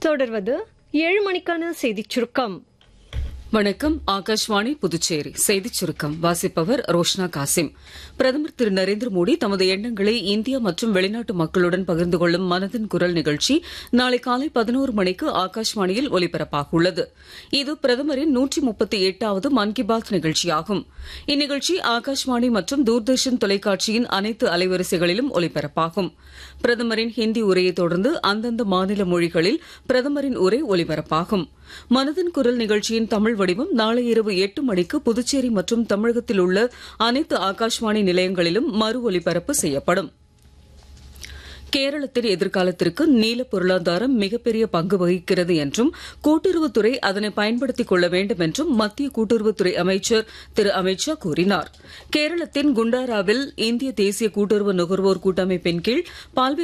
தொடர்வது ஏழு மணிக்கான செய்திச் சுருக்கம் வணக்கம் ஆகாஷ்வாணி புதுச்சேரி செய்திச் சுருக்கம் வாசிப்பவர் ரோஷ்னா காசிம் பிரதமர் திரு நரேந்திர மோடி தமது எண்ணங்களை இந்தியா மற்றும் வெளிநாட்டு மக்களுடன் பகிர்ந்து கொள்ளும் மனதின் குரல் நிகழ்ச்சி நாளை காலை பதினோரு மணிக்கு ஆகாஷ்வாணியில் ஒலிபரப்பாக உள்ளது இது பிரதமரின் நூற்றி முப்பத்தி எட்டாவது மன் கி பாத் நிகழ்ச்சியாகும் இந்நிகழ்ச்சி ஆகாஷ்வாணி மற்றும் தூர்தர்ஷன் தொலைக்காட்சியின் அனைத்து அலைவரிசைகளிலும் ஒலிபரப்பாகும் பிரதமரின் ஹிந்தி உரையை தொடர்ந்து அந்தந்த மாநில மொழிகளில் பிரதமரின் உரை ஒலிபரப்பாகும் மனதின் குரல் நிகழ்ச்சியின் தமிழ் வடிவம் நாளை இரவு எட்டு மணிக்கு புதுச்சேரி மற்றும் தமிழகத்தில் உள்ள அனைத்து ஆகாஷ்வாணி நிலையங்களிலும் மறு ஒலிபரப்பு செய்யப்படும் கேரளத்தின் எதிர்காலத்திற்கு நீல பொருளாதாரம் மிகப்பெரிய பங்கு வகிக்கிறது என்றும் கூட்டுறவுத்துறை அதனை பயன்படுத்திக் கொள்ள வேண்டும் என்றும் மத்திய கூட்டுறவுத்துறை அமைச்சர் திரு அமித் ஷா கூறினார் கேரளத்தின் குண்டாராவில் இந்திய தேசிய கூட்டுறவு நுகர்வோர் கூட்டமைப்பின் கீழ் பல்வேறு